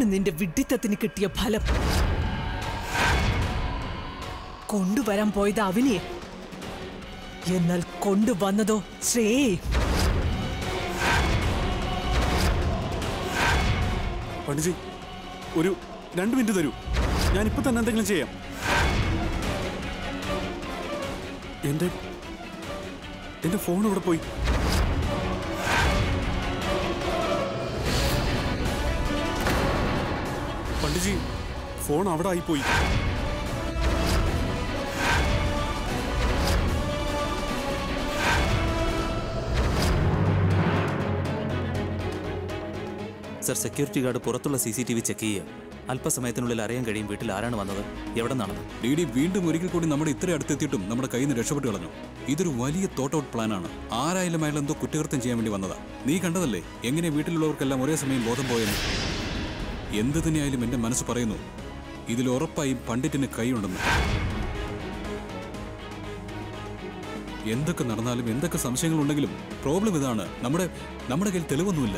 നിന്റെ വിഡ്ഢിത്തത്തിന് കിട്ടിയ ഫലം കൊണ്ടുവരാൻ പോയത് അവനെ എന്നാൽ കൊണ്ടുവന്നതോ ശ്രേയെ പണിജി ഒരു രണ്ട് മിനിറ്റ് തരൂ ഞാൻ ഇപ്പൊ തന്നെ എന്തെങ്കിലും ചെയ്യാം എന്റെ എന്റെ ഫോൺ ഇവിടെ പോയി പണ്ഡിജി ഫോൺ അവിടെ ആയിപ്പോയി സർ സെക്യൂരിറ്റി ഗാർഡ് പുറത്തുള്ള C C T V check ചെയ്യുക അല്പസമയത്തിനുള്ളിൽ അറിയാൻ കഴിയും വീട്ടിൽ ആരാണ് വന്നത് എവിടെ നിന്നാണെന്ന് ഡി ഡി വീണ്ടും ഒരിക്കൽ കൂടി നമ്മുടെ ഇത്ര അടുത്തെത്തിയിട്ടും നമ്മുടെ കയ്യിൽ നിന്ന് രക്ഷപ്പെട്ടു കളഞ്ഞു ഇതൊരു വലിയ തോട്ട് ഔട്ട് പ്ലാനാണ് ആരായാലും അയാൾ എന്തോ കുറ്റകൃത്യം ചെയ്യാൻ വേണ്ടി വന്നതാ നീ കണ്ടതല്ലേ എങ്ങനെ വീട്ടിലുള്ളവർക്കെല്ലാം ഒരേ സമയം ബോധം പോയെന്ന് എന്ത് തന്നെയായാലും എന്റെ മനസ്സ് പറയുന്നു ഇതിൽ ഉറപ്പായും പണ്ഡിറ്റിന് കൈയുണ്ടെന്ന് എന്തൊക്കെ നടന്നാലും എന്തൊക്കെ സംശയങ്ങളുണ്ടെങ്കിലും പ്രോബ്ലം ഇതാണ് നമ്മുടെ നമ്മുടെ കയ്യിൽ തെളിവൊന്നുമില്ല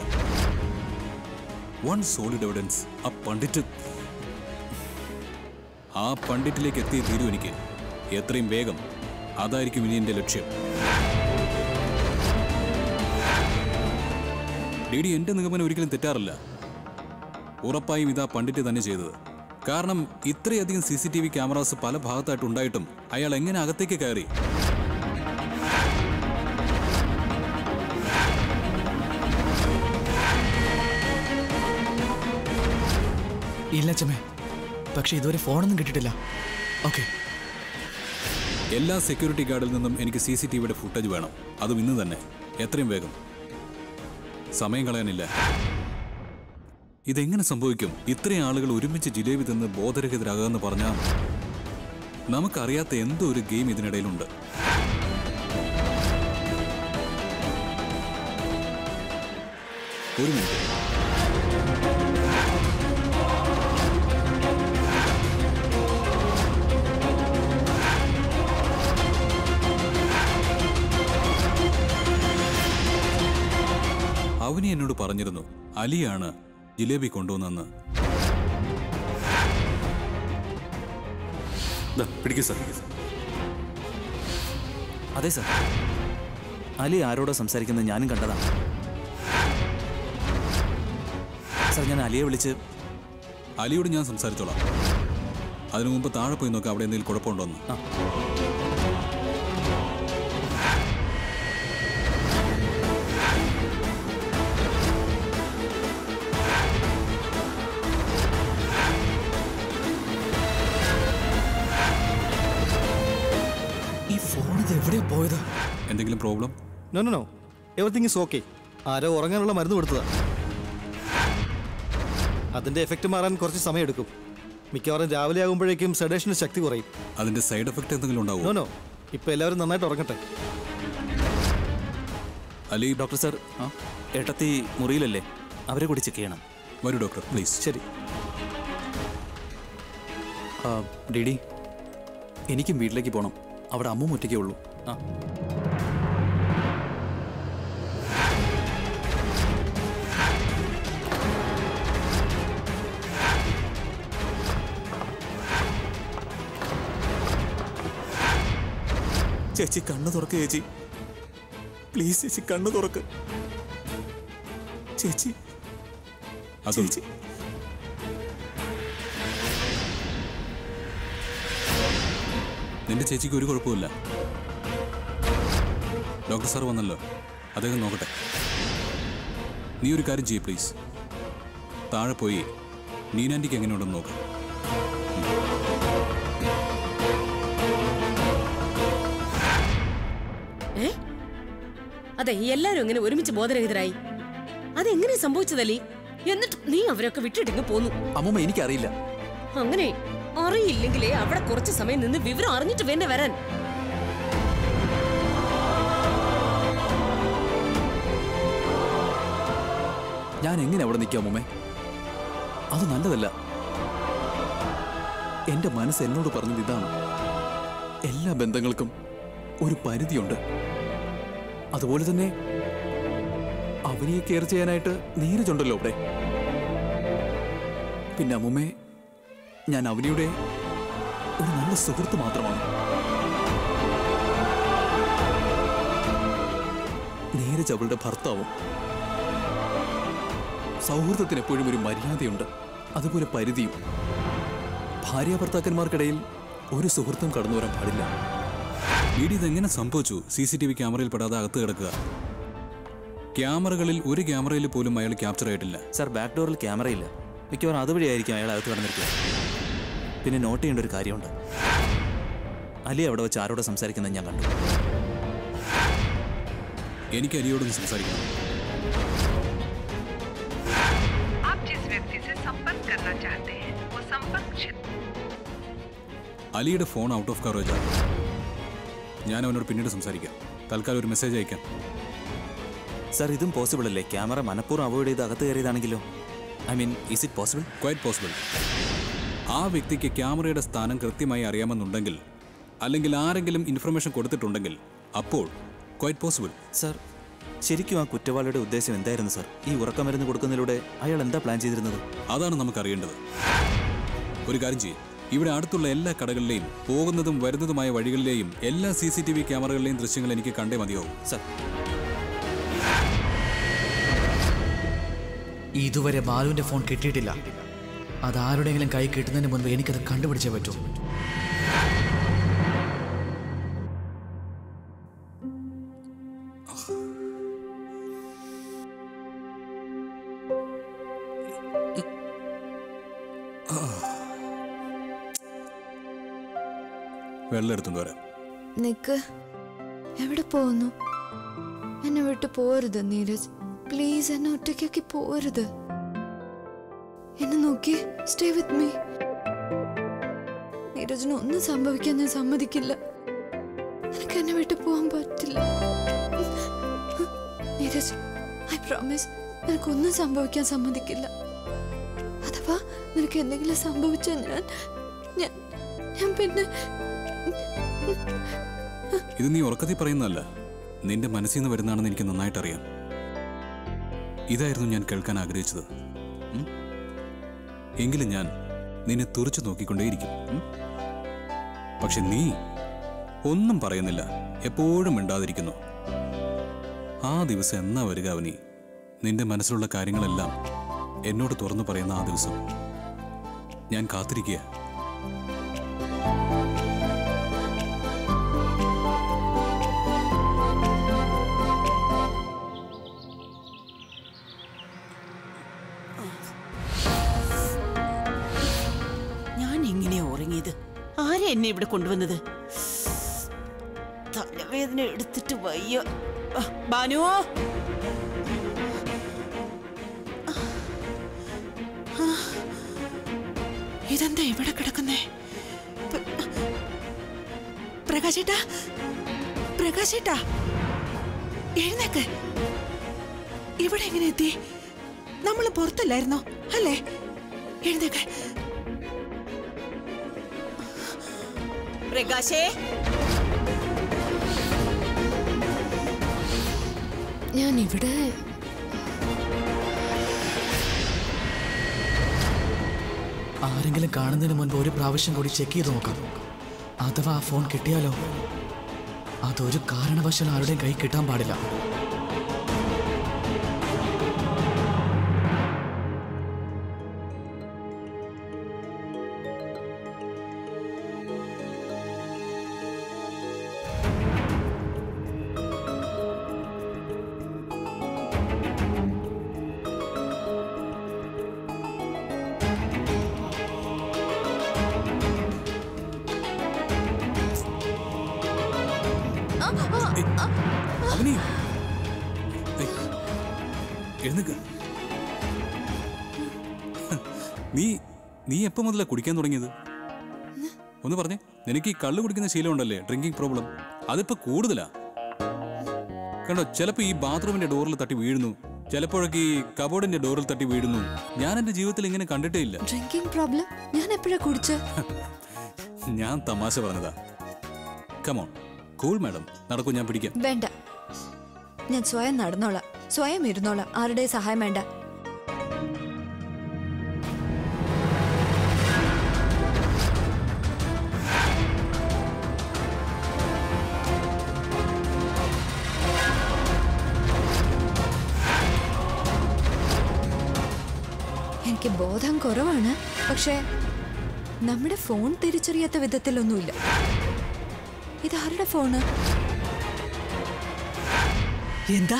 വൺ സോളിഡ് എവിഡൻസ് ആ പണ്ഡിറ്റ് ആ പണ്ഡിറ്റിലേക്ക് എത്തിയ തീരൂ എനിക്ക് എത്രയും വേഗം അതായിരിക്കും ഇനി എന്റെ ലക്ഷ്യം ഡി ഡി എന്റെ നിഗമനം ഒരിക്കലും തെറ്റാറില്ല ഉറപ്പായും ഇതാ പണ്ഡിറ്റ് തന്നെ ചെയ്തത് കാരണം ഇത്രയധികം C C T V cameras പല ഭാഗത്തായിട്ട് ഉണ്ടായിട്ടും അയാൾ എങ്ങനെ അകത്തേക്ക് കയറി ഇല്ല ചമേ പക്ഷെ ഇതുവരെ ഫോണൊന്നും കിട്ടിയിട്ടില്ല ഓക്കെ എല്ലാ സെക്യൂരിറ്റി ഗാർഡിൽ നിന്നും എനിക്ക് സി സി ടി വിയുടെ ഫുട്ടേജ് വേണം അതും ഇന്ന് തന്നെ എത്രയും വേഗം സമയം കളയാനില്ല ഇതെങ്ങനെ സംഭവിക്കും ഇത്രയും ആളുകൾ ഒരുമിച്ച് ജിലേബി തിന്ന് ബോധരഹിതരാകുമെന്ന് പറഞ്ഞാൽ നമുക്കറിയാത്ത എന്തോ ഒരു ഗെയിം ഇതിനിടയിലുണ്ട് ഒരു മിനിറ്റ് അവനി എന്നോട് പറഞ്ഞിരുന്നു അലിയാണ് ജിലേബി കൊണ്ടുവന്നെന്ന് ദാ, പിടിക്ക് സാർ അതെ സർ അലി ആരോടോ സംസാരിക്കുന്നത് ഞാനും കണ്ടതാണ് സർ ഞാൻ അലിയെ വിളിച്ച് അലിയോട് ഞാൻ സംസാരിച്ചോളാം അതിനു മുമ്പ് താഴെ പോയി നോക്കാം അവിടെ എന്തെങ്കിലും കുഴപ്പമുണ്ടോന്ന് ആ. ഈ ഫോൺ ഇത് എവിടെയാ പോയത് എന്തെങ്കിലും problem no no no everything is okay ആരോ ഉറങ്ങാനുള്ള മരുന്ന് കൊടുത്തതാ അതിന്റെ എഫക്റ്റ് മാറാൻ കുറച്ച് സമയമെടുക്കും മിക്കവാറും രാവിലെ ആകുമ്പോഴേക്കും സെഡേഷന് ശക്തി കുറയും അതിന്റെ സൈഡ് എഫക്റ്റ് എന്തെങ്കിലും നോ ഉണ്ടാവും നോ ഇപ്പൊ എല്ലാവരും നന്നായിട്ട് ഉറങ്ങട്ടെ അലി ഡോക്ടർ സർ ഏട്ടത്തി മുറിയിലല്ലേ അവരെ കൂടി ചെക്ക് ചെയ്യണം വരൂ ഡോക്ടർ പ്ലീസ് ശരി ആ, ഡിഡി എനിക്കും വീട്ടിലേക്ക് പോകണം അവിടെ അമ്മ ഒറ്റയ്ക്കേ ഉള്ളൂ ആ ചേച്ചി കണ്ണു തുറക്ക് ചേച്ചി പ്ലീസ് ചേച്ചി കണ്ണു തുറക്ക് ചേച്ചി അതും ചേച്ചി നിന്റെ ചേച്ചിക്ക് ഒരു കുഴപ്പമില്ല ഡോക്ടർ സാർ വന്നല്ലോ അദ്ദേഹം നോക്കട്ടെ നീ ഒരു കാര്യം ചെയ്യ് പ്ലീസ് താഴെ പോയി നീനാൻറ്റിക്ക് എങ്ങനെയുണ്ടെന്ന് നോക്കാം ഏ അതെ എല്ലാരും ഇങ്ങനെ ഒരുമിച്ച് ബോധരഹിതരായി അതെങ്ങനെ സംഭവിച്ചതല്ലേ എന്നിട്ട് നീ അവരൊക്കെ വിട്ടിട്ടിങ്ങ് പോന്നു അമ്മൂമ്മ എനിക്കറിയില്ല അങ്ങനെ അറിയില്ലെങ്കിലേ അവിടെ കുറച്ച് സമയം നിന്ന് വിവരം അറിഞ്ഞിട്ട് വേണ്ടേ വരാൻ ഞാൻ എങ്ങനെ അവിടെ നിൽക്കാം അമ്മൂമ്മേ അത് നല്ലതല്ല എന്റെ മനസ്സ് എന്നോട് പറഞ്ഞത് ഇതാണ് എല്ലാ ബന്ധങ്ങൾക്കും ഒരു പരിധിയുണ്ട് അതുപോലെ തന്നെ അവനെ കെയർ ചെയ്യാനായിട്ട് നീരജുണ്ടല്ലോ അവിടെ പിന്നെ അമ്മുമ്മേ ഞാൻ അവനിയുടെ ഒരു നല്ല സുഹൃത്ത് മാത്രമാണ് നീരജ് അവളുടെ ഭർത്താവും സൗഹൃദത്തിന് എപ്പോഴും ഒരു മര്യാദയുണ്ട് അതുപോലെ പരിധിയും ഭാര്യ ഭർത്താക്കന്മാർക്കിടയിൽ ഒരു സുഹൃത്തും കടന്നു വരാൻ പാടില്ല ഇടി ഇതെങ്ങനെ സംഭവിച്ചു സി സി ടി വി ക്യാമറയിൽ പെടാതെ അകത്ത് കിടക്കുക ക്യാമറകളിൽ ഒരു ക്യാമറയിൽ പോലും അയാൾ ക്യാപ്ചർ ആയിട്ടില്ല സാർ ബാക്ക് ഡോറിൽ ക്യാമറയില്ല മിക്കവാറും അതുവഴിയായിരിക്കും അയാൾ അകത്ത് കടന്നിരിക്കുക പിന്നെ നോട്ട് ചെയ്യേണ്ട ഒരു കാര്യമുണ്ട് അലി അവിടെ വെച്ച് ആരോട് സംസാരിക്കുന്നത് ഞാൻ കണ്ടു എനിക്ക് അലിയോടൊന്ന് സംസാരിക്കണം आप जिस व्यक्ति से संपर्क करना चाहते हैं वो संपर्क क्षेत्र അലിയുടെ ഫോൺ ഔട്ട് ഓഫ് കവറേജ് ആണ് ഞാൻ അവനോട് പിന്നീട് സംസാരിക്കാം തൽക്കാലം ഒരു മെസ്സേജ് അയക്കാം സാർ ഇതും പോസിബിൾ അല്ലേ ക്യാമറ മനഃപൂർവ്വം അവോയ്ഡ് ചെയ്ത് അകത്ത് കയറിയതാണെങ്കിലോ I mean is it possible quite possible ആ വ്യക്തിക്ക് ക്യാമറയുടെ സ്ഥാനം കൃത്യമായി അറിയാമെന്നുണ്ടെങ്കിൽ അല്ലെങ്കിൽ ആരെങ്കിലും ഇൻഫർമേഷൻ കൊടുത്തിട്ടുണ്ടെങ്കിൽ അപ്പോൾ ക്വൈറ്റ് പോസിബിൾ സാർ ശരിക്കും ആ കുറ്റവാളിയുടെ ഉദ്ദേശം എന്തായിരുന്നു സാർ ഈ ഉറക്കമരുന്ന് കൊടുക്കുന്നതിലൂടെ അയാൾ എന്താ പ്ലാൻ ചെയ്തിരുന്നത് അതാണ് നമുക്ക് അറിയേണ്ടത് ഒരു കാര്യം ചെയ്യും ഇവിടെ അടുത്തുള്ള എല്ലാ കടകളിലെയും പോകുന്നതും വരുന്നതുമായ വഴികളിലെയും എല്ലാ സി സി ടി വി ക്യാമറകളിലെയും ദൃശ്യങ്ങൾ എനിക്ക് കണ്ടേ മതിയാവും സാർ ഇതുവരെ ബാലുവിന്റെ ഫോൺ കിട്ടിയിട്ടില്ല അത് ആരുടെയെങ്കിലും കൈ കിട്ടുന്നതിന് മുൻപ് എനിക്കത് കണ്ടുപിടിച്ചേ പറ്റൂ വെള്ളം എടുത്തുകൊണ്ട് വരാം നിക്ക് എവിടെ പോകുന്നു എന്നെ വിട്ട് പോരുത് നീരജ് പ്ലീസ് എന്നെ ഒറ്റയ്ക്കാക്കി പോരുത് എന്നെ നോക്കി സ്റ്റേ വിത്ത് മീ നീരജിന് ഒന്നും സംഭവിക്കാൻ ഞാൻ സമ്മതിക്കില്ല എനിക്ക് എന്നെ വിട്ട് പോകാൻ പറ്റില്ല നീരജ് ഐ പ്രോമിസ് നിനക്കൊന്നും സംഭവിക്കാൻ സമ്മതിക്കില്ല അഥവാ നിനക്ക് എന്തെങ്കിലും സംഭവിച്ചാൽ ഞാൻ ഞാൻ ഞാൻ പിന്നെ ഇത് നീ ഉറക്കത്തിൽ പറയുന്നതല്ല നിന്റെ മനസ്സിൽ നിന്ന് വരുന്നതാണെന്ന് എനിക്ക് നന്നായിട്ട് അറിയാം ഇതായിരുന്നു ഞാൻ കേൾക്കാൻ ആഗ്രഹിച്ചത് ഉം? എങ്കിലും ഞാൻ നിന്നെ തുറച്ചു നോക്കിക്കൊണ്ടേയിരിക്കും ഉം? പക്ഷെ നീ ഒന്നും പറയുന്നില്ല എപ്പോഴും മിണ്ടാതിരിക്കുന്നു ആ ദിവസം എന്നാ വരിക അവനി നിന്റെ മനസ്സിലുള്ള കാര്യങ്ങളെല്ലാം എന്നോട് തുറന്നു പറയുന്ന ആ ദിവസം ഞാൻ കാത്തിരിക്കുക ഞാൻ എങ്ങനെയാ ഉറങ്ങിയത് ആരാ എന്നെ ഇവിടെ കൊണ്ടുവന്നത് തലവേദന എടുത്തിട്ട് വയ്യ ആ, ബാനു ആ, ഇതെന്താ ഇവിടെ കിടക്കുന്നേ പ്ര- പ്രകാശേട്ടാ പ്രകാശേട്ടാ എഴുന്നേക്ക് ഇവിടെ എങ്ങനെ എത്തി നമ്മൾ പുറത്തല്ലായിരുന്നോ അല്ലേ എഴുന്നേക്ക് പ്രകാശേ ഞാൻ ഇവിടെ ആരെങ്കിലും കാണുന്നതിന് മുൻപ് ഒരു പ്രാവശ്യം കൂടി ചെക്ക് ചെയ്ത് നോക്കാം അഥവാ ആ ഫോൺ കിട്ടിയാലോ അതൊരു കാരണവശാൽ ആരുടെയും കൈ കിട്ടാൻ പാടില്ല അവനി ഏയ്, എഴുന്നേക്ക് നീ നീ എപ്പോ മുതലാ കുടിക്കാൻ തുടങ്ങിയത് ഒന്ന് പറഞ്ഞേ നിനക്ക് ഈ കള്ള് കുടിക്കുന്ന ശീലമുണ്ടല്ലേ ഡ്രിങ്കിങ് പ്രോബ്ലം അതിപ്പോ കൂടുതലാ കണ്ടോ ചിലപ്പോ ഈ ബാത്റൂമിന്റെ ഡോറിൽ തട്ടി വീഴുന്നു ചിലപ്പോഴൊക്കെ ഈ കബോർഡിന്റെ ഡോറിൽ തട്ടി വീഴുന്നു ഞാൻ എന്റെ ജീവിതത്തിൽ ഇങ്ങനെ കണ്ടിട്ടേ ഇല്ല ഡ്രിങ്കിങ് പ്രോബ്ലം ഞാൻ എപ്പോഴാ കുടിച്ച ഞാൻ തമാശ പറഞ്ഞതാ കമോൺ കൂൾ മാഡം നടക്കൂ ഞാൻ പിടിക്കാം വേണ്ട ഞാൻ സ്വയം നടന്നോളാം സ്വയം ഇരുന്നോളാം ആരുടെ സഹായം വേണ്ട ബോധം കുറവാണ് പക്ഷേ നമ്മുടെ ഫോൺ തിരിച്ചറിയാത്ത വിധത്തിലൊന്നുമില്ല ഇതാരുടെ ഫോണ് എന്താ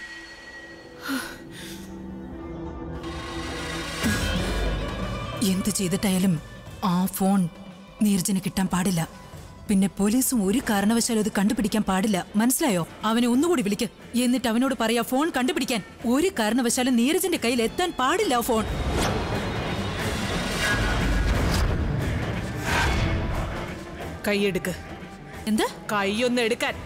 എന്ത് ചെയ്തിട്ടായാലും ആ ഫോൺ നീരജിന് കിട്ടാൻ പാടില്ല പിന്നെ പോലീസും ഒരു കാരണവശാലും അത് കണ്ടുപിടിക്കാൻ പാടില്ല മനസ്സിലായോ അവനെ ഒന്നുകൂടി വിളിക്ക് എന്നിട്ട് അവനോട് പറയാ ഫോൺ കണ്ടുപിടിക്കാൻ ഒരു കാരണവശാലും നീരജിന്റെ കയ്യിൽ എത്താൻ പാടില്ല ആ ഫോൺ കൈയെടുക്ക് എന്താ കൈയൊന്ന് എടുക്കാൻ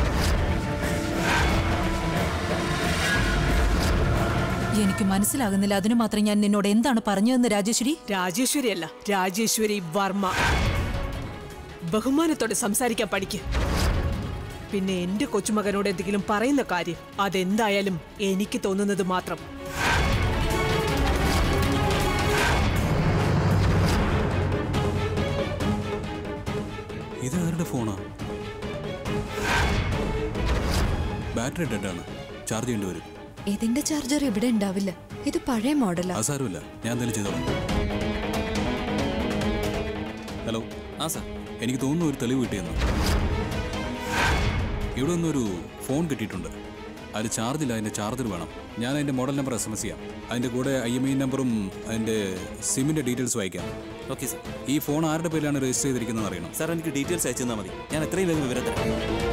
എനിക്ക് മനസ്സിലാകുന്നില്ല അതിനു മാത്രം ഞാൻ നിന്നോട് എന്താണ് പറഞ്ഞതെന്ന് രാജേശ്വരി രാജേശ്വരി അല്ല രാജേശ്വരി വർമ്മ ബഹുമാനത്തോടെ സംസാരിക്കാൻ പഠിക്ക് പിന്നെ എന്റെ കൊച്ചുമകനോട് എന്തെങ്കിലും പറയുന്ന കാര്യം അതെന്തായാലും എനിക്ക് തോന്നുന്നത് മാത്രം ഇത് ആരുടെ ഫോണാ ബാറ്ററി ഡെഡാണ് ചാർജ് ചെയ്യേണ്ടി വരും ഇതിന്റെ ചാർജർ ഇവിടെ ഉണ്ടാവില്ല ഇത് പഴയ മോഡലാ അത് സാരമില്ല ഞാൻ എന്തെങ്കിലും ചെയ്തോളാം ഹലോ ആ സാർ എനിക്ക് തോന്നുന്നു ഒരു തെളിവ് കിട്ടിയെന്ന് ഇവിടെ നിന്നൊരു ഫോൺ കിട്ടിയിട്ടുണ്ട് അതിൽ ചാർജില്ല അതിൻ്റെ ചാർജർ വേണം ഞാൻ അതിൻ്റെ model number S M S ചെയ്യാം അതിൻ്റെ കൂടെ ഐ എം ഐ നമ്പറും അതിൻ്റെ സിമ്മിൻ്റെ ഡീറ്റെയിൽസ് വായിക്കാം ഓക്കെ സാർ ഈ ഫോൺ ആരുടെ പേരിലാണ് രജിസ്റ്റർ ചെയ്തിരിക്കുന്നത് അറിയണം സാർ എനിക്ക് ഡീറ്റെയിൽസ് അയച്ചു തന്നാൽ മതി ഞാൻ എത്രയും വേഗം വിവരം തരാം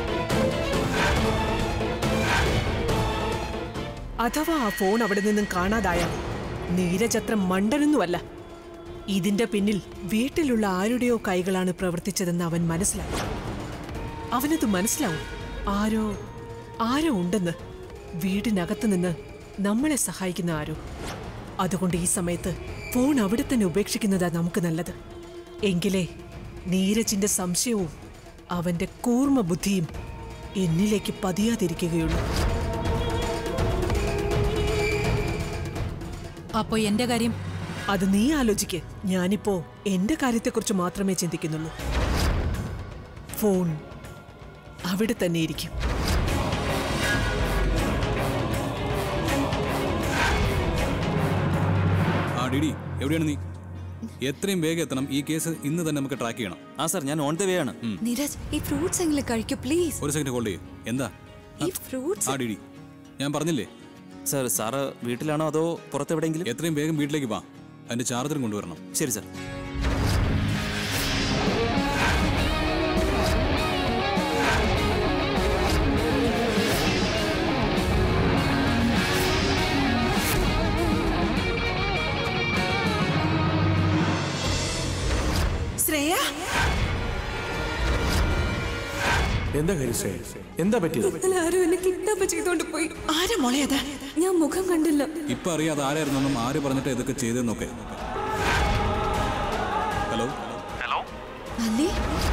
അഥവാ ആ ഫോൺ അവിടെ നിന്നും കാണാതായാൽ നീരജ് അത്ര മണ്ടനൊന്നുമല്ല ഇതിന്റെ പിന്നിൽ വീട്ടിലുള്ള ആരുടെയോ കൈകളാണ് പ്രവർത്തിച്ചതെന്ന് അവൻ മനസ്സിലാക്കും അവനത് മനസ്സിലാവും ആരോ ആരോ ഉണ്ടെന്ന് വീടിനകത്ത് നിന്ന് നമ്മളെ സഹായിക്കുന്ന ആരോ അതുകൊണ്ട് ഈ സമയത്ത് ഫോൺ അവിടെ തന്നെ ഉപേക്ഷിക്കുന്നതാ നമുക്ക് നല്ലത് എങ്കിലേ നീരജിന്റെ സംശയവും അവന്റെ കൂർമ്മ ബുദ്ധിയും എന്നിലേക്ക് പതിയാതിരിക്കുകയുള്ളൂ അപ്പോ എന്റെ കാര്യം അത് നീ ആലോചിക്ക് ഞാനിപ്പോ എന്റെ കാര്യത്തെക്കുറിച്ച് മാത്രമേ ചിന്തിക്കുന്നുള്ളൂ ഫോൺ അവിടെ തന്നെ ഇരിക്കും ആ ഡിഡി എവിടെയാണ് നീ എത്രയും വേഗം എത്തണം ഈ കേസ് ഇന്ന് തന്നെ നമുക്ക് ട്രാക്ക് ചെയ്യണം ആ സാർ ഞാൻ ഓൺ ദ വേ ആണ് നീരജ് ഈ ഫ്രൂട്ട്സ് എങ്കിലും കഴിക്കൂ പ്ലീസ് ഒരു സെക്കൻഡ് ഹോൾഡ് ചെയ്യ് എന്താ ഈ ഫ്രൂട്ട്സ് ആ ഡിഡി ഞാൻ പറഞ്ഞില്ലേ സാർ സാറ് വീട്ടിലാണോ അതോ പുറത്തെവിടെയെങ്കിലും എത്രയും വേഗം വീട്ടിലേക്ക് വാ അതിന്റെ ചാർജറും കൊണ്ടുവരണം ശരി സാർ ശ്രേയ എന്താ കാര്യം ശ്രേയ എന്താ പറ്റിയത് ഇന്നലെ ആരും എന്നെ കിഡ്നാപ്പ് ചെയ്തോണ്ട് പോയി ആരാ മോളെ അത് ഞാൻ മുഖം കണ്ടില്ല ഇപ്പൊ അറിയാതെ ആരായിരുന്നെന്നും ആര് പറഞ്ഞിട്ട് ഇതൊക്കെ ചെയ്തെന്നൊക്കെ ഹലോ അല്ലേ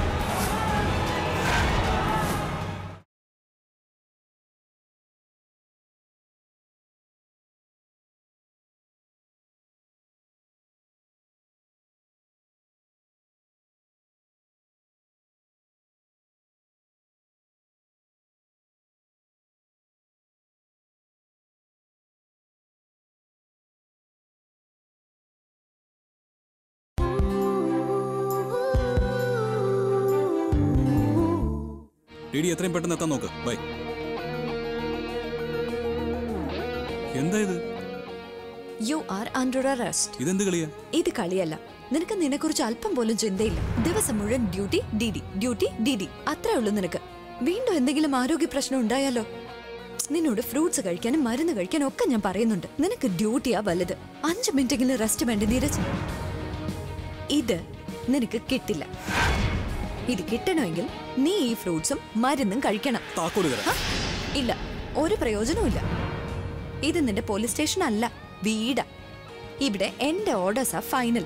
ഡിഡി എത്രയും പെട്ടെന്ന് എത്താൻ നോക്ക് ബൈ എന്താ ഇത് യു ആർ അണ്ടർ അറസ്റ്റ് ഇതെന്ത് കളിയാ ഇത് കളിയല്ല നിനക്ക് നിന്നെക്കുറിച്ച് അല്പം പോലും ചിന്തയില്ല ദിവസം മുഴുവൻ duty D D duty D D അത്രേ ഉള്ളൂ നിനക്ക് വീണ്ടും എന്തെങ്കിലും ആരോഗ്യ പ്രശ്നം ഉണ്ടായാലോ നിന്നോട് ഫ്രൂട്ട്സ് കഴിക്കാനും മരുന്ന് കഴിക്കാനും ഒക്കെ ഞാൻ പറയുന്നുണ്ട് നിനക്ക് ഡ്യൂട്ടിയാ വലുത് അഞ്ച് മിനിറ്റെങ്കിലും റെസ്റ്റ് വേണ്ടി നീരജ് ഇത് നിനക്ക് കിട്ടില്ല ഇത് കിട്ടണമെങ്കിൽ നീ ഈ ഫ്രൂട്ട്സും മരുന്നും കഴിക്കണം താക്കോല് തരാം ഹ? ഇല്ല ഒരു പ്രയോജനവും ഇല്ല ഇത് നിന്റെ പോലീസ് സ്റ്റേഷൻ അല്ല വീടാ ഇവിടെ എന്റെ ഓർഡേഴ്സാ ഫൈനൽ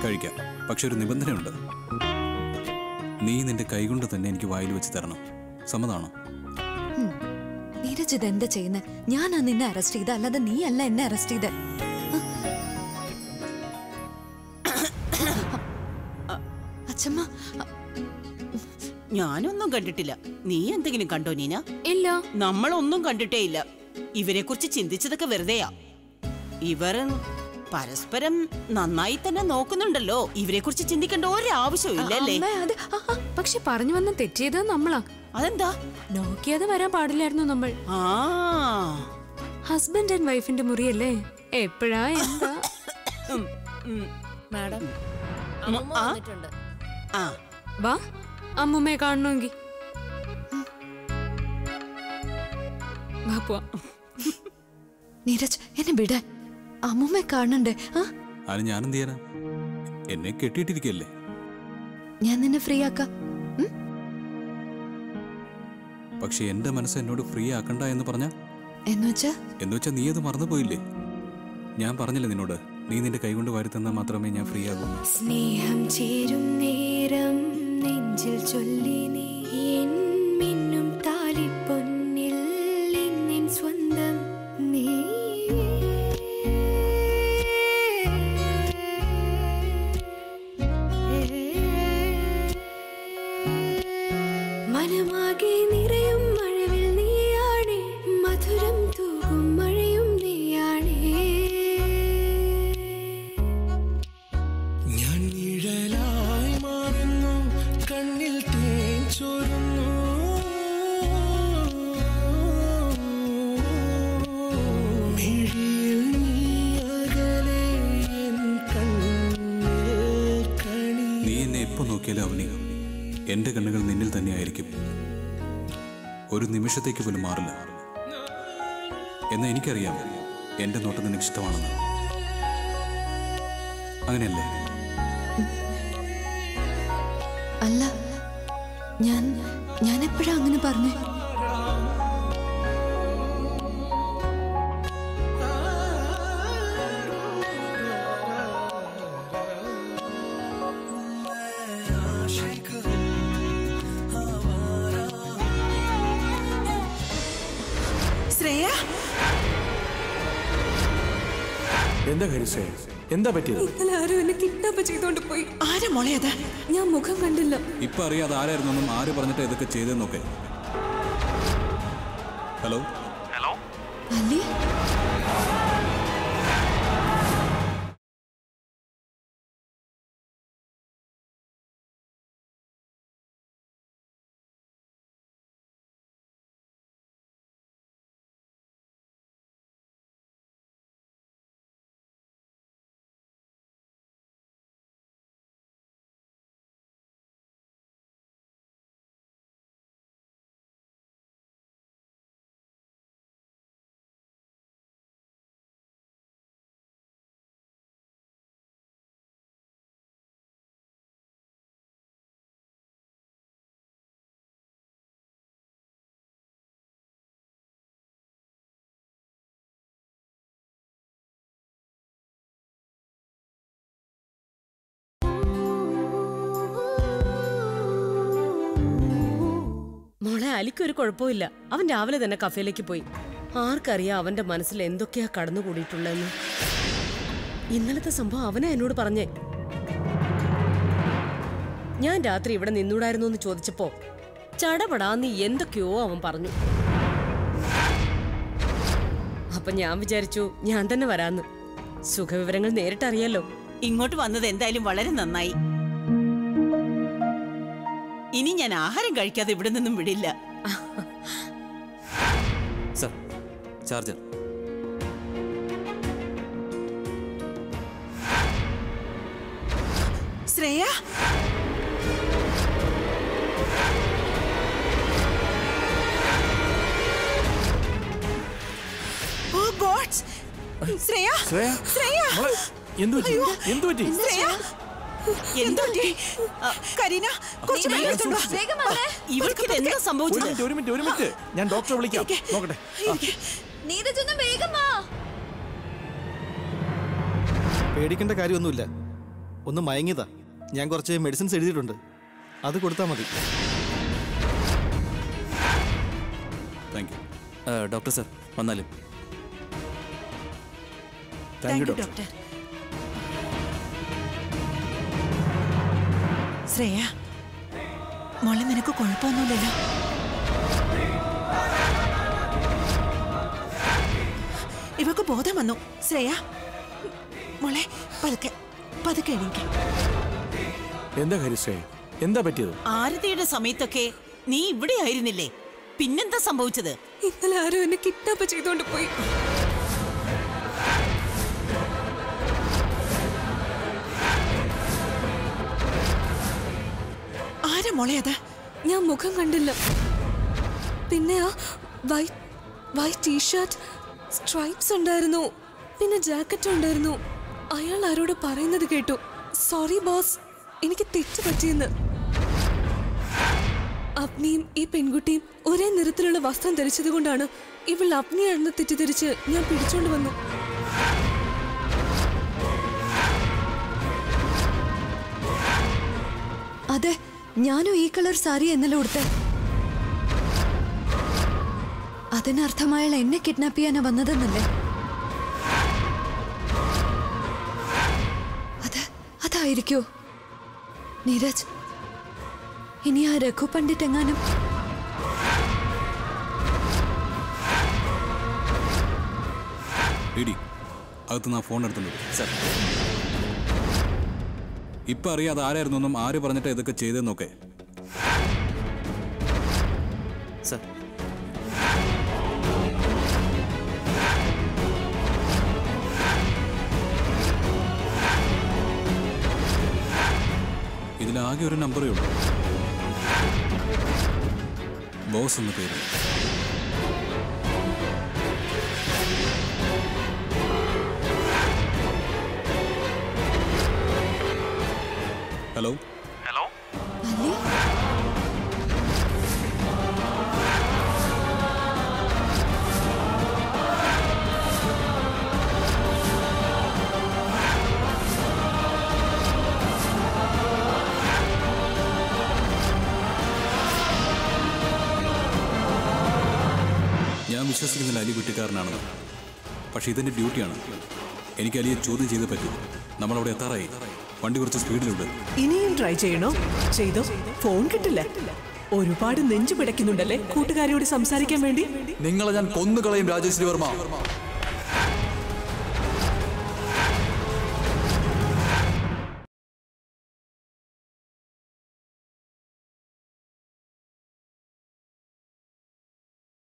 കഴിക്കാം പക്ഷെ ഒരു നിബന്ധനയുണ്ട് നീ നിന്റെ കൈകൊണ്ട് തന്നെ എനിക്ക് വായിൽ വെച്ച് തരണം സമ്മതാണോ ഉം. നീരജ് ഇത് എന്താ ചെയ്യുന്നത് ഞാനാ നിന്നെ അറസ്റ്റ് ചെയ്ത അല്ലാതെ നീ അല്ല എന്നെ അറസ്റ്റ് ചെയ്ത അച്ഛമ്മ ഞാനൊന്നും കണ്ടിട്ടില്ല നീ എന്തെങ്കിലും കണ്ടോ നീന ഇല്ല നമ്മളൊന്നും കണ്ടിട്ടേ ഇല്ല ഇവരെ കുറിച്ച് ചിന്തിച്ചതൊക്കെ വെറുതെയാ ഇവർ പരസ്പരം നന്നായി തന്നെ നോക്കുന്നുണ്ടല്ലോ ഇവരെ കുറിച്ച് ചിന്തിക്കേണ്ട ഒരു ആവശ്യവും ഇല്ലല്ലേ അമ്മേ, അത് ആ, ആ, പക്ഷെ പറഞ്ഞു വന്ന് തെറ്റിയത് നമ്മളാ അതെന്താ നോക്കിയത് വരാൻ പാടില്ലായിരുന്നു നമ്മൾ ആ ഹസ്ബൻഡ് ആൻഡ് വൈഫിന്റെ മുറിയല്ലേ എപ്പോഴാ എന്താ മാഡം ആ വാ അമ്മുമ്മയെ കാണണമെങ്കിൽ വാ പോവാം നീരജ് എന്നെ വിടാൻ അമ്മൂമ്മ കാണണ്ടേ ആ അതിന് ഞാനെന്ത് ചെയ്യാനാ എന്നെ കെട്ടിയിട്ടിരിക്കല്ലേ ഞാൻ നിന്നെ ഫ്രീ ആക്കാം പക്ഷെ എന്റെ മനസ്സ് എന്നോട് ഫ്രീ ആക്കണ്ട എന്ന് പറഞ്ഞ എന്നുവെച്ചാ എന്ന് വെച്ചാൽ നീ അത് മറന്നുപോയില്ലേ ഞാൻ പറഞ്ഞില്ലേ നിന്നോട് നീ നിന്റെ കൈകൊണ്ട് വാരി തന്നാൽ മാത്രമേ ഞാൻ ഫ്രീ ആകൂ സ്നേഹം ചേരും നേരം നെഞ്ചിൽ ചൊല്ലി നീ എൻ മിന്നും താലിപ്പൊന്നിൽ എന്നിൻ സ്വന്തം നീ മനമാകെ നിറയും മഴവിൽ നീയാണേ മധുരം തൂകും മഴയും നീയാണേ ഞാൻ നിഴലായി മാറുന്നു കണ്ണിൽ തേൻ ചോരുന്നു മിഴിയിൽ നീ അകലെ എൻ കണ്ണിൽ കണി നീ എന്നെ എപ്പോ നോക്കിയാലും അവനി എന്റെ കണ്ണുകൾ നിന്നിൽ തന്നെയായിരിക്കും ഒരു നിമിഷത്തേക്ക് പോലും മാറില്ല എന്നാൽ എനിക്കറിയാം എന്റെ നോട്ടം നിനക്ക് ഇഷ്ടമാണെന്ന് അങ്ങനെയല്ലേ അല്ല ഞാൻ ഞാൻ എപ്പോഴാ അങ്ങനെ പറഞ്ഞേ ശ്രേയ എന്താ കാര്യം ശ്രേയ എന്താ പറ്റിയത് ഇന്നലെ ആരും എന്നെ കിഡ്നാപ്പ് ചെയ്തോണ്ട് പോയി ആരാ മോളെ അത് ഞാൻ മുഖം കണ്ടില്ല ഇപ്പൊ അറിയാതെ ആരായിരുന്നെന്നും ആര് പറഞ്ഞിട്ട് ഇതൊക്കെ ചെയ്തെന്നൊക്കെ ഹലോ അലി മോളെ അലിക്കൊരു കുഴപ്പമില്ല അവൻ രാവിലെ തന്നെ കഫേയിലേക്ക് പോയി ആർക്കറിയാം അവന്റെ മനസ്സിൽ എന്തൊക്കെയാ കടന്നുകൂടിയിട്ടുള്ളതെന്ന് ഇന്നലത്തെ സംഭവം അവനാ എന്നോട് പറഞ്ഞേ ഞാൻ രാത്രി ഇവിടെ നിന്നൂടായിരുന്നു എന്ന് ചോദിച്ചപ്പോ ചടപടാന്ന് എന്തൊക്കെയോ അവൻ പറഞ്ഞു അപ്പൊ ഞാൻ വിചാരിച്ചു ഞാൻ തന്നെ വരാന്ന് സുഖവിവരങ്ങൾ നേരിട്ടറിയാലോ ഇങ്ങോട്ട് വന്നത് എന്തായാലും വളരെ നന്നായി ഇനി ഞാൻ ആഹാരം കഴിക്കാതെ ഇവിടെ നിന്നും വിടില്ല sir charger Shreya oh God's Shreya Shreya Shreya മോളെ, എന്ത് പറ്റി അയ്യോ. എന്ത് പറ്റി ശ്രേയ എന്ത് പറ്റി ആ, കരീന കുറച്ച് വെള്ളം എടുത്തോണ്ട് വാ. ഇവൾക്ക് ഇത് എന്താ ഒരു സംഭവിച്ചത് മിനിറ്റ് ഒരു മിനിറ്റ് ഒരു മിനിറ്റ് ഞാൻ ഡോക്ടറെ വിളിക്കാം നോക്കട്ടെ ആ. നീരജ് ഒന്ന് വേഗം വാ പേടിക്കേണ്ട കാര്യമൊന്നുമില്ല ഒന്ന് മയങ്ങിയതാ ഞാൻ കുറച്ച് മെഡിസിൻസ് എഴുതിയിട്ടുണ്ട് അത് കൊടുത്താൽ മതി താങ്ക് യു ഡോക്ടർ സർ വന്നാലും thank you doctor doctor Shreya മോളെ നിനക്ക് കുഴപ്പമൊന്നുമില്ലല്ലോ ഇവക്ക് ബോധം വന്നു ശ്രേയ മോളെ പതുക്കെ പതുക്കെ എണീക്ക് എന്താ ഹരിശ്രേ എന്താ പറ്റിയത് ആരതിയുടെ സമയത്തൊക്കെ നീ ഇവിടെ ആയിരുന്നില്ലേ പിന്നെന്താ സംഭവിച്ചത് ഇന്നലെ ആരോ എന്നെ കിഡ്നാപ്പ് ചെയ്തോണ്ട് പോയി ആരാ മോളെ അത് ഞാൻ മുഖം കണ്ടില്ല പിന്നെ ആ വൈറ്റ് വൈറ്റ് ടീഷർട്ട് സ്ട്രൈപ്സ് ഉണ്ടായിരുന്നു പിന്നെ ജാക്കറ്റ് ഉണ്ടായിരുന്നു അയാൾ ആരോട് പറയുന്നത് കേട്ടു സോറി ബോസ് എനിക്ക് തെറ്റ് പറ്റിയെന്ന് അപ്നിയും ഈ പെൺകുട്ടിയും ഒരേ നിറത്തിലുള്ള വസ്ത്രം ധരിച്ചത് കൊണ്ടാണ് ഇവൾ അപ്നിയാണെന്ന് തെറ്റിദ്ധരിച്ച് ഞാൻ പിടിച്ചോണ്ട് വന്നു അതെ ഞാനും ഈ കളർ സാരി എന്നല്ല ഉടുത്തെ അതിനർത്ഥം അയാൾ എന്നെ കിഡ്നാപ്പ് ചെയ്യാനാ വന്നതെന്നല്ലേ അത് അതായിരിക്കോ നീരജ് ഇനി ആ രഘു പണ്ഡിറ്റ് എങ്ങാനും ഇടി അകത്ത് ആ ഫോൺ എടുത്തുണ്ട് സർ ഇപ്പൊ അറിയാതെ ആരായിരുന്നെന്നും ആര് പറഞ്ഞിട്ട് ഇതൊക്കെ ചെയ്തെന്നൊക്കെ സർ ഇതിലാകെ ഒരു നമ്പറേ ഉള്ളൂ ബോസ് എന്ന പേര് ഹലോ ഹലോ ഞാൻ വിശ്വസിക്കുന്നില്ല അലി കുറ്റക്കാരനാണെന്ന് പക്ഷെ ഇതെന്റെ ഡ്യൂട്ടിയാണ് എനിക്ക് അലിയെ ചോദ്യം ചെയ്തേ പറ്റൂ നമ്മളവിടെ എത്താറായി വണ്ടി കുറച്ച് സ്പീഡിലുണ്ട് ഇനിയും ട്രൈ ചെയ്യണോ ചെയ്തോ ഫോൺ കിട്ടില്ല ഒരുപാട് നെഞ്ചു പിടയ്ക്കുന്നുണ്ടല്ലേ കൂട്ടുകാരിയോട് സംസാരിക്കാൻ വേണ്ടി നിങ്ങളെ ഞാൻ കൊന്നുകളയും രാജേശ്വരി വർമ്മ